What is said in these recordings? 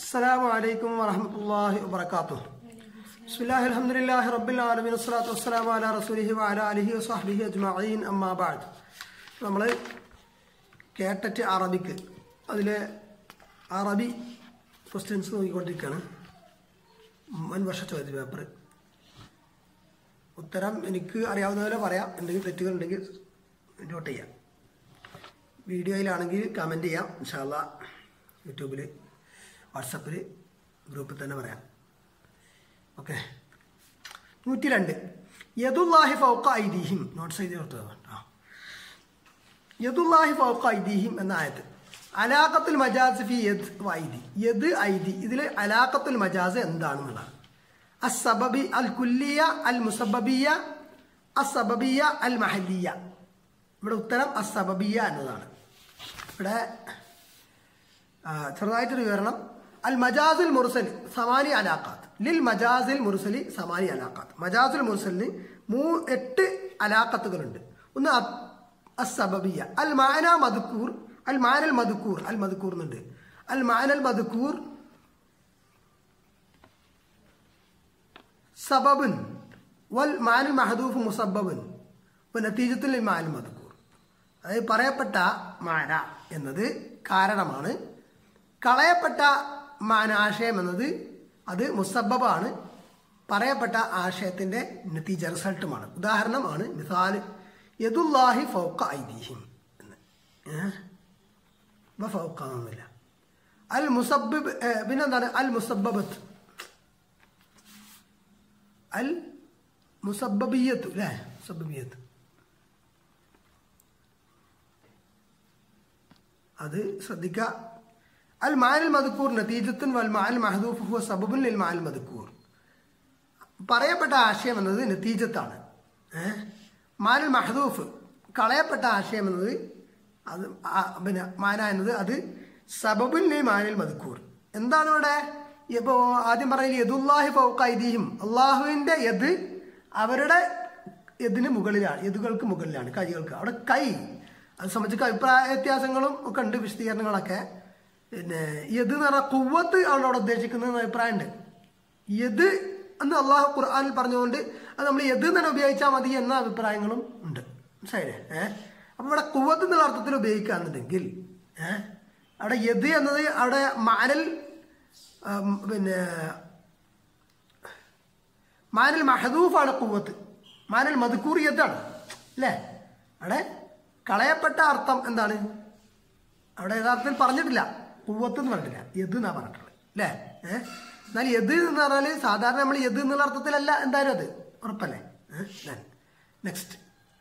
السلام عليكم ورحمة الله وبركاته بسم الله الحمد لله رب العالمين والصلاة والسلام على رسوله وعلى آله وصحبه أجمعين أما بعد നമ്മൾ കേട്ടറ്റ് അറബിക്ക് അതിലെ അറബി ക്വസ്റ്റ്യൻസ് നോക്കിക്കൊണ്ടിരിക്കുകയാണ് മുൻ വർഷ ചോദ്യ പേപ്പർ ഉത്തരം എനിക്ക് അറിയാവുന്ന പോലെ പറയാം എന്തെങ്കിലും തെറ്റുകൾ ഉണ്ടെങ്കിൽ നോട്ട് ചെയ്യാം വീഡിയോയിലാണെങ്കിൽ കമൻറ്റ് ചെയ്യാം ഇൻഷാല്ല യൂട്യൂബിൽ വാട്സപ്പിൽ ഗ്രൂപ്പിൽ തന്നെ പറയാം ഓക്കെ നൂറ്റി രണ്ട് യദുല്ലാഹി ഫൗക്ക ഐദീഹിം നോട്ട്സ് എഴുതി കൊടുത്തത് കേട്ടോ യദുല്ലാഹി ഫൗക്ക ഐദീഹിം എന്ന ആയത്ത് അലാഖത്തുൽ മജാസ് ഫി യദ് വൈദി യദ് ഐദി ഇതിൽ അലാഖത്തുൽ മജാസ് എന്താണെന്നുള്ളതാണ് അസബബി അൽ കുല്ലിയ അൽ മുസബബിയ അസബബിയ അൽ മഹലിയ ഇവിടെ ഉത്തരം അസബബിയ എന്നതാണ് ഇവിടെ ആ, ചെറുതായിട്ടൊരു വിവരണം അൽ മജാസുൽ മുർസലി സമാനി അലാഖാത്ത് ലിൽ മജാസിൽ മുർസലി സമാനി അലാഖാത്ത് മജാസുൽ മുർസലിന് മൂ എട്ട് അലാഖത്തുകളുണ്ട് ഒന്ന് അ- അസ്സബബിയ അൽ മാന മധുക്കൂർ അൽ മാനൽ മധുക്കൂർ അൽ മധുക്കൂർ എന്നുണ്ട് അൽ മാനൽ മധുക്കൂർ സബബുൻ വൽ മാനൽ മഹദൂഫ് മുസബബുൻ നത്തീജത്തിൽ മാനൽ മധുക്കൂർ അതായത് പറയപ്പെട്ട മാന എന്നത് കാരണമാണ് കളയപ്പെട്ട മാന ആശയം എന്നത് അത് മുസബബാണ് പറയപ്പെട്ട ആശയത്തിന്റെ നത്തീജ റിസൾട്ടുമാണ് ഉദാഹരണമാണ് മിസാല് യദുല്ലാഹി ഫൗക്ക ഐദീഹിം എന്ന് ഏഹ് ഇപ്പൊ ഫൗക്ക എന്നൊന്നുമില്ല അൽ മുസബിബ് പിന്നെന്താണ് അൽ മുസബബത്ത് അൽ മുസബബിയത്ത് അല്ലേ മുസബബിയത്ത് അത് ശ്രദ്ധിക്കുക അൽ മാനൽ മധുക്കൂർ നതീജത്തുൻ വൽ മാൽ മഹദൂഫ് ഹുവ സബബുൻ ലിൽ മാൽ മധുക്കൂർ പറയപ്പെട്ട ആശയം എന്നത് നതീജത്താണ് ഏഹ് മാനൽ മഹദൂഫ് കളയപ്പെട്ട ആശയം എന്നത് അത് ആ- പിന്നെ മാന എന്നത് അത് സബബുൻ ലിൽ മാനിൽ മധുക്കൂർ എന്താണ് ഇവിടെ ഇപ്പോ ആദ്യം പറയുന്നത് യദുല്ലാഹി ഫൗക്ക ഐദീഹിം അള്ളാഹുവിന്റെ യദ് അവരുടെ യദിന് മുകളിലാണ് യദുകൾക്ക് മുകളിലാണ് കൈകൾക്ക് അവിടെ കൈ അത് സംബന്ധിച്ച് അഭിപ്രായ വ്യത്യാസങ്ങളും ഒക്കെ ഉണ്ട് വിശദീകരണങ്ങളൊക്കെ പിന്നെ യദ് എന്ന് പറഞ്ഞാൽ കുവ്വത്ത് ആണ് അവിടെ ഉദ്ദേശിക്കുന്നത് അഭിപ്രായമുണ്ട് യദ് എന്ന് അള്ളാഹു ഖുർആാനിൽ പറഞ്ഞുകൊണ്ട് അത് നമ്മൾ യദ് തന്നെ ഉപയോഗിച്ചാൽ മതി എന്ന അഭിപ്രായങ്ങളും ഉണ്ട് മനസ്സിലായില്ലേ ഏഹ് അപ്പൊ ഇവിടെ കുവ്വത്ത് എന്നുള്ള അർത്ഥത്തിൽ ഉപയോഗിക്കുകയാണെന്നുണ്ടെങ്കിൽ ഏഹ് അവിടെ യദ് എന്നത് അവിടെ മാനൽ ആം, പിന്നെ മാനൽ മഹദൂഫാണ് കുവ്വത്ത് മാനൽ മധുക്കൂറിയത്താണ് അല്ലേ അവിടെ കളയപ്പെട്ട അർത്ഥം എന്താണ് അവിടെ യഥാർത്ഥത്തിൽ പറഞ്ഞിട്ടില്ല കുവ്വത്ത് എന്ന് പറഞ്ഞിട്ടില്ല യദ് എന്നാ പറഞ്ഞിട്ടുള്ളത് അല്ലേ ഏഹ് എന്നാൽ യദ് എന്ന് പറഞ്ഞാൽ സാധാരണ നമ്മൾ യദ് എന്നുള്ള അർത്ഥത്തിലല്ല എന്തായാലും അത് ഉറപ്പല്ലേ നെക്സ്റ്റ്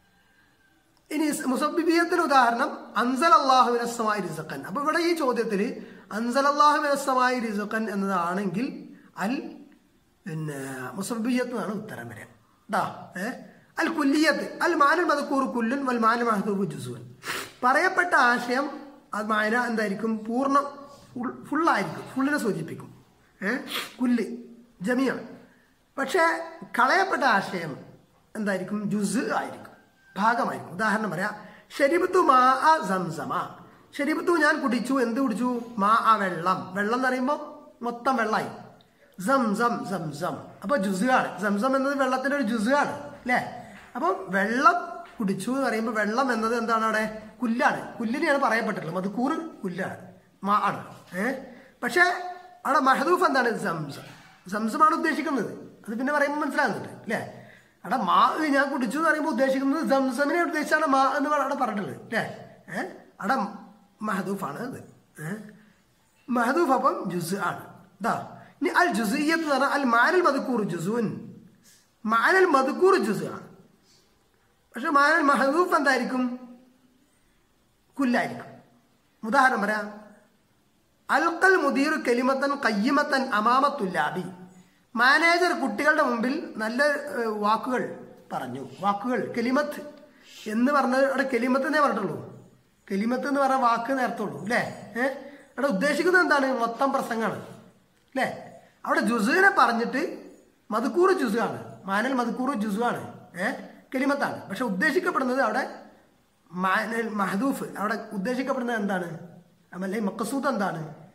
ഇനി മുസബിബിയത്തിന് ഉദാഹരണം അൻസൽ അള്ളാഹു വിനസ്സമായി റിസക്കൻ അപ്പൊ ഇവിടെ ഈ ചോദ്യത്തിൽ അൻസൽ അള്ളാഹു വിനസ്സമായി റിസക്കൻ എന്നതാണെങ്കിൽ അൽ പിന്നെ മുസബിയത്ത് എന്നാണ് ഉത്തരം വരിക ടാ ഏ അൽ കുല്ലിയത്ത് അൽ മാനൽ മതക്കൂർ കുല്ലുൻ വൽ മാനൽ മഹദൂബ് ജുസുവൻ പറയപ്പെട്ട ആശയം അത് മാന എന്തായിരിക്കും പൂർണ്ണം ഫുൾ ഫുള്ളായിരിക്കും ഫുള്ളിനെ സൂചിപ്പിക്കും ഏ കുല്ല് ജമിയാണ് പക്ഷേ കളയപ്പെട്ട ആശയം എന്തായിരിക്കും ജുസ് ആയിരിക്കും ഭാഗമായിരിക്കും ഉദാഹരണം പറയാം ഷെരിബത്തു മാ ആ സംസമ ഷെരിബത്തു ഞാൻ കുടിച്ചു എന്ത് കുടിച്ചു മാ ആ വെള്ളം വെള്ളം എന്ന് പറയുമ്പോൾ മൊത്തം വെള്ളമായി സം സം സം സം അപ്പൊ ജുസുകാണ് സംസം എന്നത് വെള്ളത്തിന്റെ ഒരു ജുസുകാണ് അല്ലേ അപ്പം വെള്ളം കുടിച്ചു എന്ന് പറയുമ്പോൾ വെള്ളം എന്നത് എന്താണ് അവിടെ കുല്ലാണ് കുല്ലിനെയാണ് പറയപ്പെട്ടിട്ടുള്ളത് മധുക്കൂർ കുല്ലാണ് മാ ആണ് ഏഹ് പക്ഷേ അവിടെ മഹദൂഫ് എന്താണ് സംസം സംസമാണ് ഉദ്ദേശിക്കുന്നത് അത് പിന്നെ പറയുമ്പോൾ മനസ്സിലാകുന്നുണ്ട് അല്ലേ അവിടെ മാ ഞാൻ കുടിച്ചു എന്ന് പറയുമ്പോൾ ഉദ്ദേശിക്കുന്നത് സംസമിനെ ഉദ്ദേശിച്ചാണ് മാ എന്ന് അവിടെ പറഞ്ഞിട്ടുള്ളത് അല്ലേ ഏഹ് അവിടെ മഹദൂഫാണ് അത് ഏഹ് മഹദൂഫ് അപ്പം ജുസ് ആണ് ദാ ഇനി അൽ ജുസിയത്ത് എന്ന് പറഞ്ഞാൽ അൽ മാനൽ മധുക്കൂർ ജുസുൻ മാനൽ മധുക്കൂർ ജുസ് ആണ് പക്ഷെ മാനൽ മഹദൂഫ് എന്തായിരിക്കും കുല്ലായിരിക്കും ഉദാഹരണം പറയാം അൽക്കൽ മുദീർ കെലിമത്തൻ കയ്യമത്തൻ അമാമത്തുല്ലാബി മാനേജർ കുട്ടികളുടെ മുമ്പിൽ നല്ല ഏഹ്, വാക്കുകൾ പറഞ്ഞു വാക്കുകൾ കെലിമത്ത് എന്ന് പറഞ്ഞത് അവിടെ കെലിമത്ത് എന്നേ പറഞ്ഞിട്ടുള്ളൂ കെലിമത്ത് എന്ന് പറഞ്ഞ വാക്ക് നേരത്തുള്ളൂ അല്ലേ ഏഹ് അവിടെ ഉദ്ദേശിക്കുന്നത് എന്താണ് മൊത്തം പ്രസംഗമാണ് അല്ലേ അവിടെ ജുസുവിനെ പറഞ്ഞിട്ട് മധുക്കൂറ് ജുസുവാണ് മാനൽ മധുക്കൂറ് ജുസുവാണ് ഏഹ് കെലിമത്താണ് പക്ഷെ ഉദ്ദേശിക്കപ്പെടുന്നത് അവിടെ മാനൽ മഹദൂഫ് അവിടെ ഉദ്ദേശിക്കപ്പെടുന്നത് എന്താണ് അല്ലേ മക്കസൂത്ത് എന്താണ്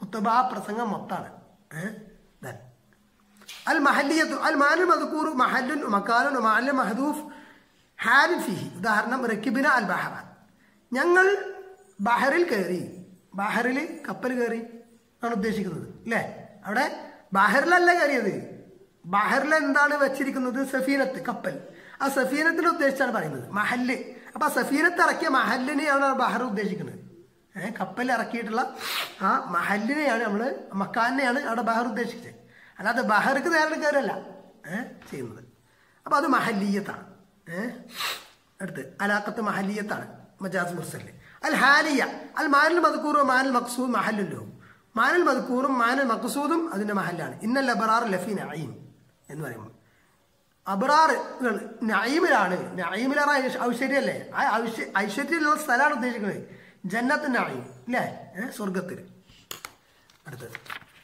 ഖുത്തബ പ്രസംഗം മൊത്താണ് ഏഹ് ദെൻ അൽ മഹല്ലിയത്തു അൽ മാനു മദ്കൂർ മഹല്ലുൻ മക്കാലുൻ മഹല്ല് മഹദൂഫ് ഹാരിൻ ഫിഹി ഉദാഹരണം റക്കിബിന അൽ ബഹറ ഞങ്ങൾ ബഹറിൽ കയറി ബഹറിൽ കപ്പൽ കയറി ആണ് ഉദ്ദേശിക്കുന്നത് അല്ലേ അവിടെ ബഹറിലല്ല കയറിയത് ബഹറിൽ എന്താണ് വെച്ചിരിക്കുന്നത് സഫീനത്ത് കപ്പൽ ആ സഫീനത്തിനെ ഉദ്ദേശിച്ചാണ് പറയുന്നത് മഹല്ല് അപ്പൊ ആ സഫീനത്ത് ഇറക്കിയ മഹല്ലിനെയാണ് ബഹർ ഉദ്ദേശിക്കുന്നത് ഏഹ് കപ്പൽ ഇറക്കിയിട്ടുള്ള ആ മഹല്ലിനെയാണ് നമ്മൾ മക്കാനെയാണ് അവിടെ ബഹർ ഉദ്ദേശിച്ചത് അല്ലാതെ ബഹർക്ക് നേരിട്ട് കയറല്ല ഏഹ് ചെയ്യുന്നത് അപ്പൊ അത് മഹല്ലീയത്താണ് ഏഹ് അടുത്ത് അലാക്കത്ത് മഹല്ലീയത്താണ് മജാസ് മുർസല് അൽ ഹാലിയ അൽ മാനൽ മദ്കൂറും മാനൽ മക്സൂദ് മഹല്ലുല്ലോ മാനൽ മദ്കൂറും മാനൽ മക്സൂദും അതിന്റെ മഹല്ലാണ് ഇന്നൽ അബറാർ ലഫി നഈം എന്ന് പറയുമ്പോൾ അബറാറുകൾ നഈമിലാണ് നഈമിലാണ് ഐശ്വര്യല്ലേ ആ ഐശ്വ ഐശ്വര്യമുള്ള സ്ഥലമാണ് ഉദ്ദേശിക്കുന്നത് ജന്നത്ത് നഈം അല്ലേ ഏഹ് സ്വർഗത്തിൽ അടുത്തത്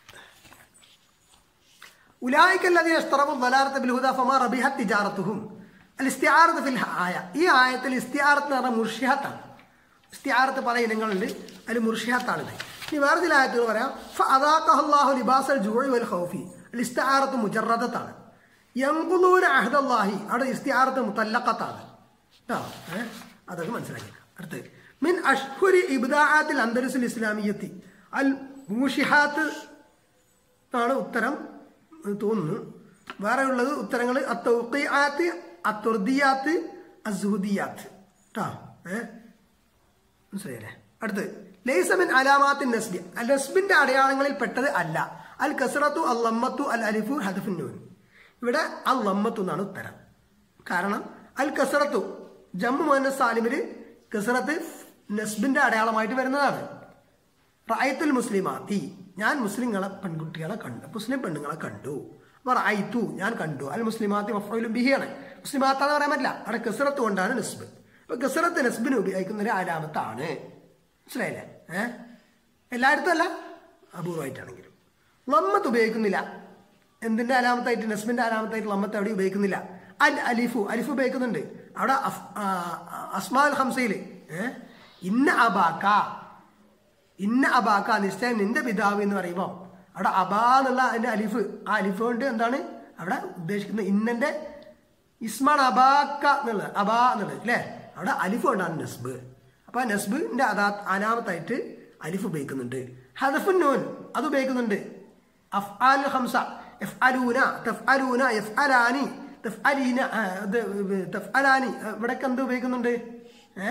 أولئك الذين اشتروا الضلالة بالهدى فما ربحت تجارتهم الاستعارة في الآية ഈ ആയത്തിൽ ഇസ്തിയാറത്ത് എന്ന് പറഞ്ഞാൽ മുർഷിഹത്താണ് ഇസ്തിയാറത്ത് പല ഇനങ്ങളുണ്ട് അതിൽ മുർഷിഹത്താണ് ഇത് ഇനി വേറെ ചില ആയത്തുകൾ പറയാം അള്ളാഹു ലിബാസൽ ജൂഴി വൽ ഖൗഫി അൽ ഇസ്തിയാറത്ത് മുജറദത്താണ് യങ്കുലൂന അഹദല്ലാഹി അവിടെ ഇസ്തിയാറത്ത് മുത്തല്ലഖത്താണ് കേട്ടോ ഏഹ് അതൊക്കെ മനസ്സിലാക്കി അടുത്ത് മിൻ അഷ്ഹുരി ഇബ്ദാഅത്തിൽ അന്തരിസുൽ ഇസ്ലാമിയത്തി അൽ മൂഷിഹാത്ത് ആണ് ഉത്തരം എന്ന് തോന്നുന്നു വേറെ ഉള്ളത് ഉത്തരങ്ങൾ അത്തൗഖിയാത്ത് അത്തുർദിയാത്ത് അസുഹുദിയാത്ത് കേട്ടോ ഏ മനസ്സിലായില്ലേ അടുത്ത് ലൈസമിൻ അലാമാത്തിൻ നസ്ബി അൽ നസ്ബിന്റെ അടയാളങ്ങളിൽ പെട്ടത് അല്ല അൽ കസറത്തു അൽ ലമ്മത്തു അൽ അലിഫു ഹദഫുന്നൂൻ ഇവിടെ അൽ ലമ്മത്തു എന്നാണ് ഉത്തരം കാരണം അൽ കസറത്തു ജമ്മു മുഹമ്മദ് സാലിമില് കസറത്ത് നസ്ബിന്റെ അടയാളമായിട്ട് വരുന്നതാണ് റായത്തുൽ മുസ്ലിമാത്തി ഞാൻ മുസ്ലിങ്ങളെ പെൺകുട്ടികളെ കണ്ടു മുസ്ലിം പെണ്ണുങ്ങളെ കണ്ടു അപ്പൊ റായിത്തു ഞാൻ കണ്ടു അൽ മുസ്ലിമാത്തി മഫ്രൂലും ബിഹിയാണ് മുസ്ലിമാത്താന്ന് പറയാൻ പറ്റില്ല അവിടെ കസറത്ത് കൊണ്ടാണ് നസ്ബ് അപ്പൊ കസറത്ത് നസ്ബിന് ഉപയോഗിക്കുന്ന ഒരു അലാമത്താണ് മനസ്സിലായില്ലേ ഏഹ് എല്ലായിടത്തും അല്ല അപൂർവമായിട്ടാണെങ്കിലും ലമ്മത്ത് ഉപയോഗിക്കുന്നില്ല എന്തിന്റെ അലാമത്തായിട്ട് നസ്ബിന്റെ അലാമത്തായിട്ട് ലമ്മത്ത് അവിടെ ഉപയോഗിക്കുന്നില്ല അൽ അലിഫു അലിഫു ഉപയോഗിക്കുന്നുണ്ട് അവിടെ അഫ്- ആ, അസ്മാൽ ഹംസയില് ഏഹ് ഇന്ന അബാക്ക ഇന്ന അബാക്ക നിശ്ചയം നിന്റെ പിതാവ് എന്ന് പറയുമ്പോൾ അവിടെ അബാ എന്നുള്ള അതിന്റെ അലിഫ് ആ അലിഫ് കൊണ്ട് എന്താണ് അവിടെ ഉദ്ദേശിക്കുന്നത് ഇന്നന്റെ ഇസ്മാൻ അബാക്ക എന്നുള്ളത് അബാ എന്നുള്ളത് അല്ലേ അവിടെ അലിഫ് കൊണ്ടാണ് നസ്ബ് അപ്പൊ നസ്ബിന്റെ അതാ അനാമത്തായിട്ട് അലിഫ് ഉപയോഗിക്കുന്നുണ്ട് ഹദഫുൻ നൂൻ അത് ഉപയോഗിക്കുന്നുണ്ട് അഫ്ആൽ ഹംസ യഫ്അലൂന തഫ്അലൂന യഫ്അലാനി തഫ്അലീന ആ, ഇത് തഫ്അലാനി ഇവിടൊക്കെ എന്ത് ഉപയോഗിക്കുന്നുണ്ട് ഏഹ്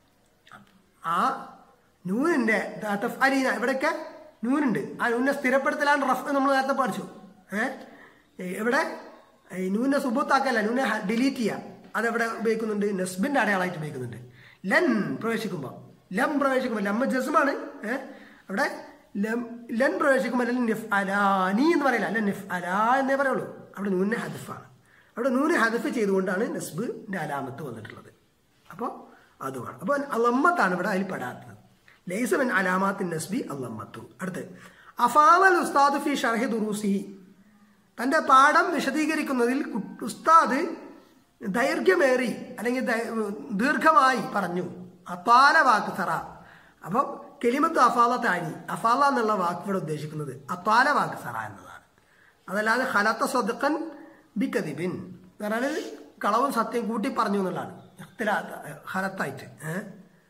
ആ നൂനിന്റെ തഫ് അലീന ഇവിടെയൊക്കെ നൂനുണ്ട് ആ നൂനിനെ സ്ഥിരപ്പെടുത്തലാണ് റഫ് നമ്മൾ നേരത്തെ പഠിച്ചു ഏഹ് ഇവിടെ ഈ നൂനെ സുബൂത്താക്കല്ല നൂനെ ഡിലീറ്റ് ചെയ്യുക അതെവിടെ ഉപയോഗിക്കുന്നുണ്ട് നസ്ബിന്റെ അടയാളമായിട്ട് ഉപയോഗിക്കുന്നുണ്ട് ലൻ പ്രവേശിക്കുമ്പോൾ ലം പ്രവേശിക്കുമ്പോൾ ലമ്മ ജസ്മാണ് ഏഹ് അവിടെ ലം ലൻ പ്രവേശിക്കുമ്പോൾ അല്ലെങ്കിൽ നിഫ് അലാനി എന്ന് പറയില്ല അല്ല നിഫ് അലാ എന്നേ പറയുള്ളൂ അവിടെ നൂനെ ഹദഫാണ് അവിടെ നൂന് ഹദഫ് ചെയ്തുകൊണ്ടാണ് നസ്ബിന്റെ അലാമത്ത് വന്നിട്ടുള്ളത് അപ്പോൾ അതുമാണ് അപ്പോൾ അല്ലമ്മത്താണ് ഇവിടെ അതിൽ പെടാത്തത് ലൈസമൻ അലാമാത്തിൻ നസ്ബി അല്ലമ്മത്തു അടുത്ത് അഫാമൽ ഉസ്താദ് ഫി ഷർഹി ദുറൂസിഹി തന്റെ പാഠം വിശദീകരിക്കുന്നതിൽ കു- ഉസ്താദ് ദൈർഘ്യമേറി അല്ലെങ്കിൽ ദൈ- ദീർഘമായി പറഞ്ഞു അപ്പാല വാക്ക് തറ അപ്പം കെലിമത്ത് അഫാല താനി അഫാല എന്നുള്ള വാക്ക് ഇവിടെ ഉദ്ദേശിക്കുന്നത് അപ്പാല വാക്ക് സറ എന്നതാണ് അതല്ലാതെ ഹലത്ത സ്വദക്കൻ ബിക്കതിബിൻ എന്ന് പറഞ്ഞാൽ കളവും സത്യം കൂട്ടി പറഞ്ഞു എന്നുള്ളതാണ് ഇഖ്തിലാ- ഹലത്തായിട്ട് ഏഹ്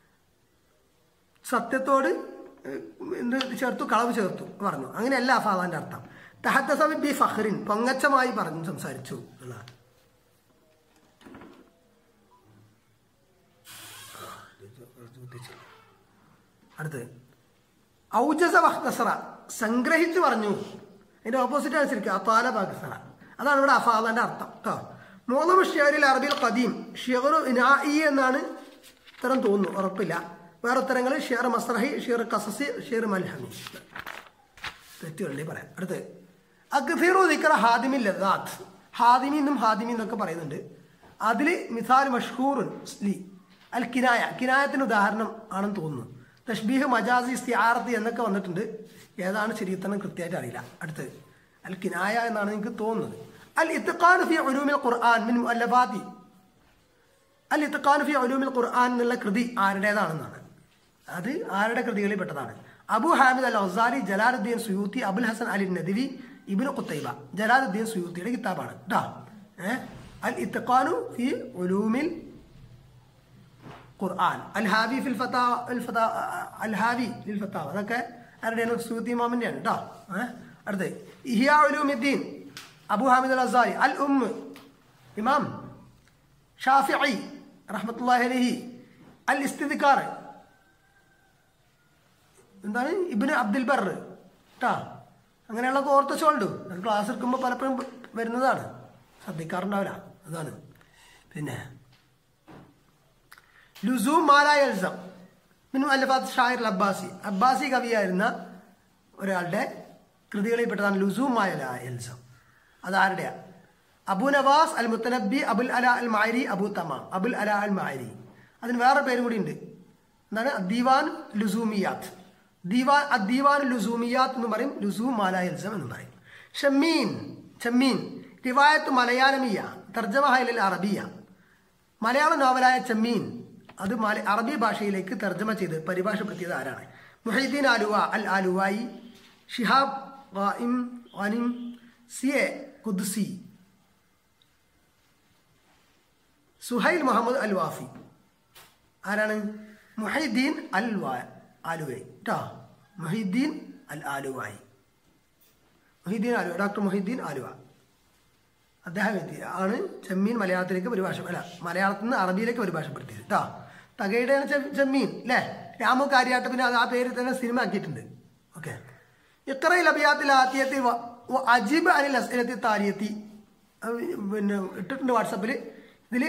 സത്യത്തോട് ഏഹ്, എന്ത് ചേർത്തു കളവ് ചേർത്തു പറഞ്ഞു അങ്ങനെയല്ല അഫാദാന്റെ അർത്ഥം തഹത്തസബി ബി ഫഹ്റിൻ പൊങ്ങച്ചമായി പറഞ്ഞു സംസാരിച്ചു എന്നുള്ളതാണ് അടുത്ത് ഔജസ വഹ്തസറ സംഗ്രഹിച്ചു പറഞ്ഞു അതിന്റെ ഓപ്പോസിറ്റ് അനുസരിക്കുക അത്താല ബാഗസറ അതാണ് ഇവിടെ അഫാദന്റെ അർത്ഥം കേട്ടോ മൂന്നാം ഷിയറിൽ അറബിൽ ഖദീം ഷിയർ ഇനായി എന്നാണ് ഉത്തരം തോന്നുന്നു ഉറപ്പില്ല വേറെ ഉത്തരങ്ങൾ ഷിയർ മസ്രഹി ഷിയർ കസസി ഷിയർ മൽഹമി തെറ്റുകളുടെ പറയാം അടുത്ത് അഗ്ഫിറു ദിക്ര ഹാദിമി ലദാത്ത് ഹാദിമി എന്നും ഹാദിമി എന്നൊക്കെ പറയുന്നുണ്ട് അതിൽ മിസാൽ മഷ്ഹൂറുൻ ലി അൽ കിനായ കിനായത്തിന് ഉദാഹരണം ആണെന്ന് തോന്നുന്നു തഷ്ബീഹ് മജാസി സ്തിയാർത്തി എന്നൊക്കെ വന്നിട്ടുണ്ട് ഏതാണ് ശരിയുത്തരം കൃത്യമായിട്ട് അറിയില്ല അടുത്ത് അൽ കിനായ എന്നാണ് എനിക്ക് തോന്നുന്നത് അൽ ഇത്ഖാൻ ഫി ഉലൂമിൽ ഖുർആൻ മിൻ മുഅല്ലഫാത്തി അൽ ഇത്ഖാൻ ഫി ഉലൂമിൽ ഖുർആൻ എന്നുള്ള കൃതി ആരുടേതാണെന്നാണ് അത് ആരുടെ കൃതികളിൽ പെട്ടതാണ് അബു ഹാമിദ് അൽ അസാരി ജലാലുദ്ദീൻ സുയൂത്തി അബുൽ ഹസൻ അലി നദിവി ഇബിന് കുത്തൈബ ജലാലുദ്ദീൻ സുയൂത്തിയുടെ കിതാബാണ് കേട്ടോ ഏഹ് അൽ ഇത്തഖാനു ഫി ഉലൂമിൽ ഖുർആൻ അൽ ഹാവി ഫിൽ ഫത്താ അൽ ഫത്താ അൽ ഹാവി ഫിൽ ഫത്താവ അതൊക്കെ ആരുടെയാണ് സുയൂത്തി ഇമാമിൻ്റെയാണ് കേട്ടോ ഏഹ് അടുത്ത് ഇഹിയ ഉലൂമിദ്ദീൻ അബു ഹാമിദ് അൽ അസാരി അൽ ഉമ്മ് ഇമാം ഷാഫിഇ റഹ്മത്തുള്ളാഹി അലൈഹി അൽ ഇസ്തിദ്കാർ എന്താണ് ഇബിന് അബ്ദുൽ ബർ കേട്ടാ അങ്ങനെയുള്ള ഓർത്തച്ചോണ്ട് ക്ലാസ് എടുക്കുമ്പോൾ പലപ്പോഴും വരുന്നതാണ് ശ്രദ്ധിക്കാറുണ്ടാവില്ല അതാണ് പിന്നെ ലുസൂം മാലായ എൽസം മിനു അല്ലഫാത്ത് ഷാഹിർ അബ്ബാസി അബ്ബാസി കവിയായിരുന്ന ഒരാളുടെ കൃതികളിൽപ്പെട്ടതാണ് ലുസൂം മാല എൽസം അതാരുടെയാ അബു നവാസ് അൽ മുത്തനബി അബുൽ അല അൽ മാരി അബു തമാം അബുൽ അല അൽ മാരി അതിന് വേറെ പേരും കൂടി ഉണ്ട് എന്താണ് ദീവാൻ ലുസൂമിയാത്ത് ദീവാൻ അദ്ദീവാൻ ലുസൂമിയാത്ത് എന്ന് പറയും ലുസൂം മാലായൽസം എന്ന് പറയും ഷമ്മീൻ ഷമ്മീൻ റിവായത്ത് മലയാളമിയ തർജമ ഹൈലൽ അറബിയ മലയാള നോവലായ ചെമ്മീൻ അത് മല അറബി ഭാഷയിലേക്ക് തർജ്ജമ ചെയ്ത് പരിഭാഷപ്പെടുത്തിയത് ആരാണ് മുഹീദ്ദീൻ ആലുവ അൽ ആലുവായി ഷിഹാബ് ഖായിം ഖാനിം സി എ ഖുദ്സി സുഹൈൽ മുഹമ്മദ് അൽ വാഫി ആരാണ് മുഹീദ്ദീൻ അൽ വാ ആലുവൈ കേട്ടോ മുഹീദ്ദീൻ അൽ ആലുവായി മുഹീദ്ദീൻ ആലുവ ഡോക്ടർ മുഹീദ്ദീൻ ആലുവ അദ്ദേഹം എത്തി ആണ് ചെമ്മീൻ മലയാളത്തിലേക്ക് പരിഭാഷ അല്ല മലയാളത്തിൽ നിന്ന് അറബിയിലേക്ക് പരിഭാഷപ്പെടുത്തിയത് കേട്ടോ തകയുടെയാണ് ചെ- ചെമ്മീൻ അല്ലേ രാമു കാര്യാട്ട് പിന്നെ അത് ആ പേര് തന്നെ സിനിമ ആക്കിയിട്ടുണ്ട് ഓക്കെ ഇത്രയിൽ അഭിയാത്തിൽ ആദ്യത്തെ അജീബ് അനിൽ അസ്ലത്തി താരിയത്തി അത് പിന്നെ ഇട്ടിട്ടുണ്ട് വാട്സപ്പിൽ ഇതിൽ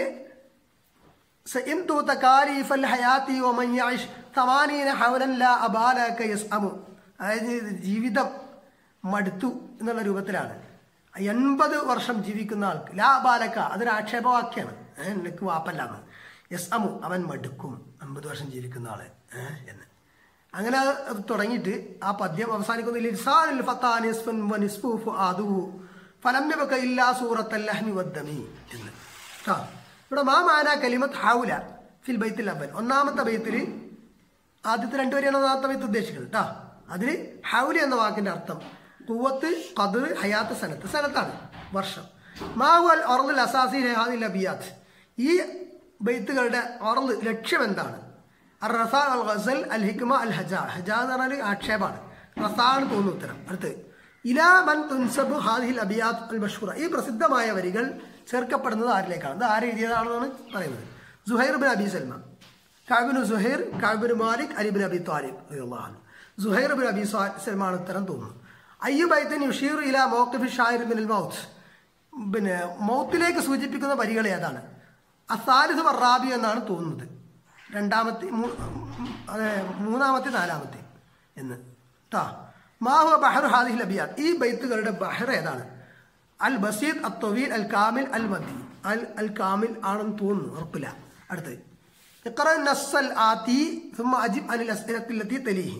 سئمت تكاليف الحياة ومن يعش ثمانين حولا لا أبالك يسأم അതായത് ജീവിതം മടുത്തു എന്നുള്ള രൂപത്തിലാണ് എൺപത് വർഷം ജീവിക്കുന്ന ആൾക്ക് ലാ ബാലക്ക അതൊരു ആക്ഷേപവാക്യാണ് ഏഹ് നിനക്ക് വാപ്പല്ലാന്ന് യെസ് അമു അവൻ മടുക്കും അമ്പത് വർഷം ജീവിക്കുന്ന ആള് ഏഹ് എന്ന് അങ്ങനെ അത് അത് തുടങ്ങിയിട്ട് ആ പദ്യം അവസാനിക്കുന്ന ലിസാനിൽ ഫത്താൻ യസ്ഫൻ വനിസ്ഫു ആദുഹു ഫലം യബക ഇല്ലാ സൂറത്തൽ ലഹ്മി വദ്ദമി എന്ന് ആ ഇവിടെ മാ മാന കലിമത്ത് ഹൗല ഫിൽ ബൈത്തിൽ അവൻ ഒന്നാമത്തെ ബൈത്തിൽ ആദ്യത്തെ രണ്ടുപേരെയാണ് ഒന്നാമത്തെ ബൈത്ത് ഉദ്ദേശിക്കുന്നത് കേട്ടോ അതിന് ഹൗല എന്ന വാക്കിന്റെ അർത്ഥം കുവത്ത് കതിർ ഹയാത്ത് സനത്ത് സനത്താണ് വർഷം മാഹു അൽ ഒറൽ അസാസി ഹാദിൽ അബിയാത്ത് ഈ ബൈത്തുകളുടെ ഒറൽ ലക്ഷ്യം എന്താണ് അർ റസ അൽ ഗസൽ അൽ ഹിക്മ അൽ ഹജ ഹജ എന്ന് പറഞ്ഞാൽ ആക്ഷേപമാണ് റസാണ് തോന്നുന്നു ഉത്തരം അടുത്ത് ഇലാ മൻ തുൻസബ് ഹാദിഹിൽ അബിയാത്ത് അൽ മഷൂറ ഈ പ്രസിദ്ധമായ വരികൾ ചേർക്കപ്പെടുന്നത് ആരിലേക്കാണ് ഇത് ആര് എഴുതിയതാണെന്നാണ് പറയുന്നത് സുഹൈർ ബിൻ അബി സൽമ കാബിന് സുഹൈർ കാബിന് മാലിക് അലിബിൻ അബി താലിബ് റളിയല്ലാഹു അൻഹു. സുഹൈർ ബിൻ അബി സ്വാ- സൽമാണ് ഉത്തരം തോന്നുന്നു അയ്യുബൈത്തൻ യുഷീർ ഇല മൗഖിഫ് ഷാഹിർ ബിൻ മൗത്ത് പിന്നെ മൗത്തിലേക്ക് സൂചിപ്പിക്കുന്ന വരികൾ ഏതാണ് അസാലിദ് വറാബി എന്നാണ് തോന്നുന്നത് രണ്ടാമത്തെ മൂ- അതെ മൂന്നാമത്തെ നാലാമത്തെ എന്ന് ട്ടാ മാഹു ബഹർ ഹാദിഹിൽ അബിയാത്ത് ഈ ബൈത്തുകളുടെ ബഹർ ഏതാണ് അൽ ബസീദ് അൽ തൊവീൽ അൽ കാമിൽ അൽ മദി അൽ അൽ കാമിൽ ആണെന്ന് തോന്നുന്നു ഉറപ്പില്ല അടുത്ത് ഇഖറ നസ്സൽ ആതി ثم അജിബ് അനിൽ അസ്ഇലത്തി തലീഹി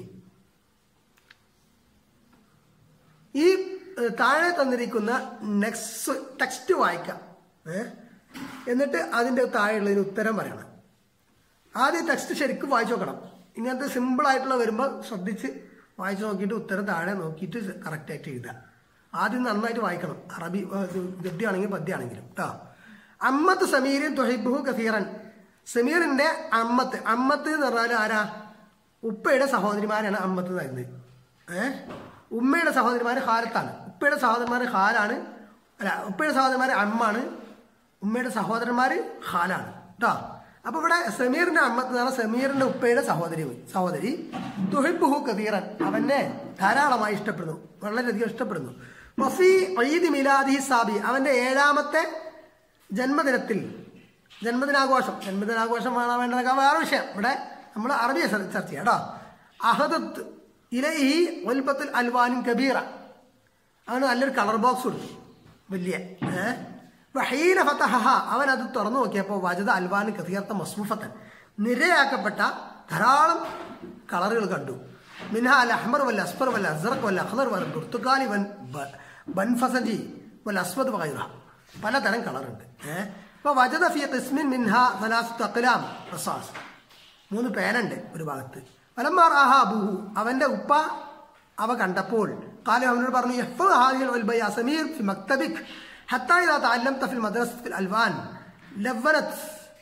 ഈ ഏഹ്, താഴെ തന്നിരിക്കുന്ന നെക്സ്റ്റ് ടെക്സ്റ്റ് വായിക്കാം ഏ? എന്നിട്ട് അതിൻ്റെ താഴെയുള്ളതിന് ഉത്തരം പറയണം ആദ്യം ടെക്സ്റ്റ് ശരിക്കും വായിച്ചു നോക്കണം ഇങ്ങനത്തെ സിമ്പിൾ ആയിട്ടുള്ള വരുമ്പോൾ ശ്രദ്ധിച്ച് വായിച്ചു നോക്കിയിട്ട് ഉത്തരം താഴെ നോക്കിയിട്ട് കറക്റ്റായിട്ട് എഴുതുക ആദ്യം നന്നായിട്ട് വായിക്കണം അറബി ഏഹ്, ഇത് ഗദ്യമാണെങ്കിൽ പദ്യമാണെങ്കിലും കേട്ടോ അമ്മത്ത് സമീരൻ തൊഹിബുഹു കസീറൻ സമീറിന്റെ അമ്മത്ത് അമ്മത്ത് എന്ന് പറഞ്ഞാൽ ആരാ ഉപ്പയുടെ സഹോദരിമാരാണ് അമ്മത്ത് എന്ന് പറയുന്നത് ഏഹ് ഉമ്മയുടെ സഹോദരിമാര് ഹാലത്താണ് ഉപ്പയുടെ സഹോദരന്മാര് ഹാലാണ് അല്ല ഉപ്പയുടെ സഹോദരന്മാര് അമ്മാണ് ഉമ്മയുടെ സഹോദരന്മാര് ഹാലാണ് കേട്ടോ അപ്പൊ ഇവിടെ സമീറിന്റെ അമ്മ എന്ന് പറഞ്ഞാൽ സമീറിന്റെ ഉപ്പയുടെ സഹോദരി സഹോദരി തുഹിബുഹു കതീറൻ അവനെ ധാരാളമായി ഇഷ്ടപ്പെടുന്നു വളരെയധികം ഇഷ്ടപ്പെടുന്നു വഫി ഈദ് മിലാദി സാബി അവന്റെ ഏഴാമത്തെ ജന്മദിനത്തിൽ ജന്മദിനാഘോഷം ജന്മദിനാഘോഷം വേണം വേണ്ടതൊക്കെ വേറെ വിഷയം ഇവിടെ നമ്മൾ അറബിയെ ചർ- ചർച്ച ചെയ്യാം കേട്ടോ അഹദത്ത് ഇലഹി ഒൽബത്തുൽ അൽവാനും കബീറ അവന് നല്ലൊരു കളർ ബോക്സ് കൊടുത്തു വലിയ ഏഹ് വഹീന ഫതഹഹ അവൻ അത് തുറന്നു നോക്കിയപ്പോൾ വജദ അൽവാൻ കതീർത്ത മസ്മുഫത്തൻ നിരയാക്കപ്പെട്ട ധാരാളം കളറുകൾ കണ്ടു മിൻഹ അൽ അഹ്മർ വല്ല അസ്ഫർ വല്ല അസ്റഖ് വല്ല അഖ്ദർ വല്ല ബുർത്തുക്കാലി വൻ ബ- ബൻഫസജി വല്ല അസ്വദ് വഗൈറ പലതരം കളറുണ്ട് ഏഹ് അപ്പോൾ വജദ ഫി ഖിസ്മിൻ മിൻഹ സലാസത്ത് അഖ്ലാം റസാസ് മൂന്ന് പേനുണ്ട് ഒരു ഭാഗത്ത് ഫലമ്മാർ ആഹാ അബൂഹു അവന്റെ ഉപ്പ അവ കണ്ടപ്പോൾ കാലം അവനോട് പറഞ്ഞു "യഹ്ഫദ് ഹാദിഹിൽ ഉൽബ യാ സമീർ ഫി മക്തബിക് ഹത്താ ഇദാ തഅല്ലംത ഫിൽ മദ്രസത്തിൽ അൽവാൻ ലവ്വനത്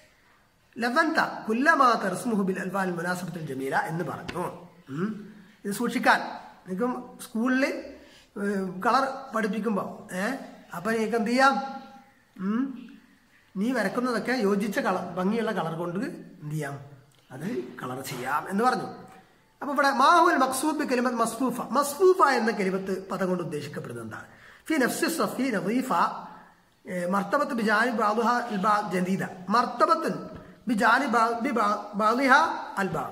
ലവന്ത കുല്ലമാ തെർസ്മുഹു ബിൽ അൽവാൻ മുനാസബത്തിൽ ജമീല എന്ന് പറഞ്ഞു ഉം. ഇത് സൂക്ഷിക്കാൻ നിങ്ങൾക്കും സ്കൂളിൽ കളർ പഠിപ്പിക്കുമ്പോൾ ഏ അപ്പം നിങ്ങൾക്ക് എന്ത് ചെയ്യാം ഉം. നീ വരക്കുന്നതൊക്കെ യോജിച്ച കളർ ഭംഗിയുള്ള കളർ കൊണ്ട് എന്ത് ചെയ്യാം അത് കളർ ചെയ്യാം എന്ന് പറഞ്ഞു അപ്പോൾ ഇവിടെ മാഹുൽ മക്സൂബ് കലിമത്ത് മസ്ഫൂഫ മസ്ഫൂഫ എന്ന കലിമത്ത് പദം കൊണ്ട് ഉദ്ദേശിക്കപ്പെടുന്നത് എന്താണ് ഫി നഫ്സി സഫി നദീഫ ഏ, മർത്തബത്ത് ബിജാനി ബാദുഹ അൽബാ ജദീദ മർത്തബത്തുൻ ബിജാനി ബാ- ബി ബാ- ബാദിഹ അൽബാ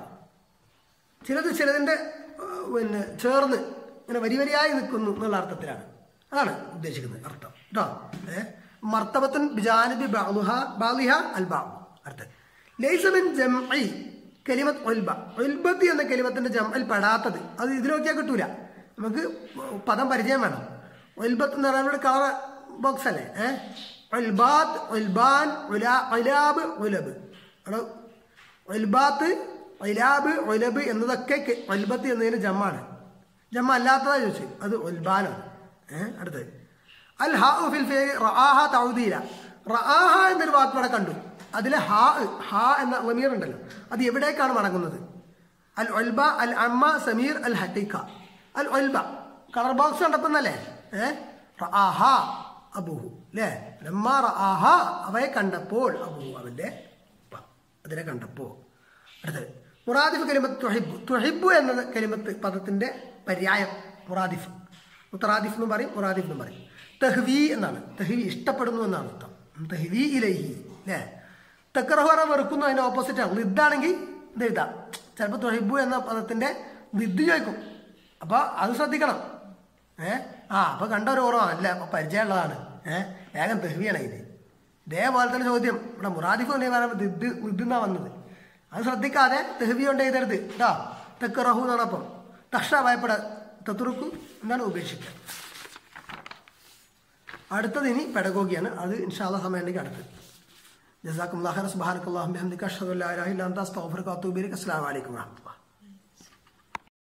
ചിലത് ചിലതിൻ്റെ ഏഹ്, പിന്നെ ചേർന്ന് ഇങ്ങനെ വരി വരിയായി നിൽക്കുന്നു എന്നുള്ള അർത്ഥത്തിലാണ് അതാണ് ഉദ്ദേശിക്കുന്നത് അർത്ഥം കേട്ടോ ഏഹ് മർത്തബത്തുൻ ബിജാനിബി ബാലുഹ ബാലിഹ അൽബാ അർത്ഥം ലൈസമിൻ ജംഇ കലിമത്ത് ഒൽബ ഒൽബത്തി എന്ന കലിമത്തിന്റെ ജംഇൽ പെടാത്തത് അത് ഇതിൽ നോക്കിയാൽ കിട്ടൂല നമുക്ക് പദം പരിചയം വേണം ഒൽബത്ത് എന്ന് പറയുന്നത് കളർ ബോക്സ് അല്ലേ ഏഹ് ഒൽബാത്ത് ഒൽബാൻ ഉലാ ഒലാബ് ഒലബ് അവിടെ ഒൽബാത്ത് ഒലാബ് ഒലബ് എന്നതൊക്കെ കെ- ഒൽബത്ത് എന്നതിന് ജമ്മാണ് ജമ്മ അല്ലാത്തതാ ചോദിച്ചു അത് ഒൽബാനാണ് ഏഹ് അടുത്തത് അൽ ഹാ ഫിൽ ഫേരി റആഹ തൗദീല റആഹ എന്നൊരു വാക്ക് ഇവിടെ കണ്ടു അതിലെ ഹാ ഹാ എന്ന ലമീർ ഉണ്ടല്ലോ അത് എവിടേക്കാണ് മടങ്ങുന്നത് അൽ ഒൽബ അൽ അമ്മ സമീർ അൽ ഹട്ടീക്ക അൽ ഒൽബ കളർ ബോക്സ് കണ്ടപ്പോന്നല്ലേ ഏഹ് റആഹ അബുഹു അല്ലേ ലമ്മ റആഹ അവയെ കണ്ടപ്പോൾ അബുഹു അവന്റെ ഉപ്പ. അതിനെ കണ്ടപ്പോ അടുത്തത് മുറാദിഫ് കലിമത്ത് തുഹിബ് തുഹിബു എന്ന കലിമത്ത് പദത്തിന്റെ പര്യായം മുറാദിഫ് മുത്തറാദിഫ് എന്നും പറയും മുറാദിഫ് എന്നും പറയും തെഹ്വി എന്നാണ് തെഹ്വി ഇഷ്ടപ്പെടുന്നു എന്നാണ് അർത്ഥം തെഹ്വി ഇലഹി അല്ലേ തെക്കറഹോറ വെറുക്കുന്നു അതിന്റെ ഓപ്പോസിറ്റ് ആണ് ലിദ്ദാണെങ്കിൽ ഇത് എഴുതാം ചിലപ്പോൾ തൊഹിബു എന്ന പദത്തിന്റെ ലിദ് ചോദിക്കും അപ്പൊ അത് ശ്രദ്ധിക്കണം ഏ ആ അപ്പൊ കണ്ട ഒരു ഓർമ്മ അല്ല അപ്പൊ പരിചയമുള്ളതാണ് ഏഹ് വേഗം തെഹ്വിയാണ് ഇത് ഇതേപോലെ തന്നെ ചോദ്യം ഇവിടെ മുറാദിഫ് എന്ന് പറയുമ്പോൾ ദിദ് ദിദ്ന്നാ വന്നത് അത് ശ്രദ്ധിക്കാതെ തെഹ്വി കൊണ്ട് എഴുതരുത് കേട്ടോ തെക്ക് റഹു എന്നാണ് അപ്പം തക്ഷ ഭയപ്പെട തെത്തുറുക്കു എന്നാണ് ഉപേക്ഷിക്കുക അടുത്തത് ഇനി പെഡഗോഗിയാണ് അത് ഇൻഷാല്ല സമയം ഉണ്ടെങ്കിൽ അടുത്തത് ജസാക്കും സുബാനക്കല്ലാഹു ബിഹംദിക അഷ്ഹദു അല്ലാ ഇലാഹ ഇല്ല അൻത അസ്തഗ്ഫിറുക വഅത്തൂബു ഇലൈക അസ്സലാമു അലൈക്കും വറഹ്മത്തുള്ളാഹി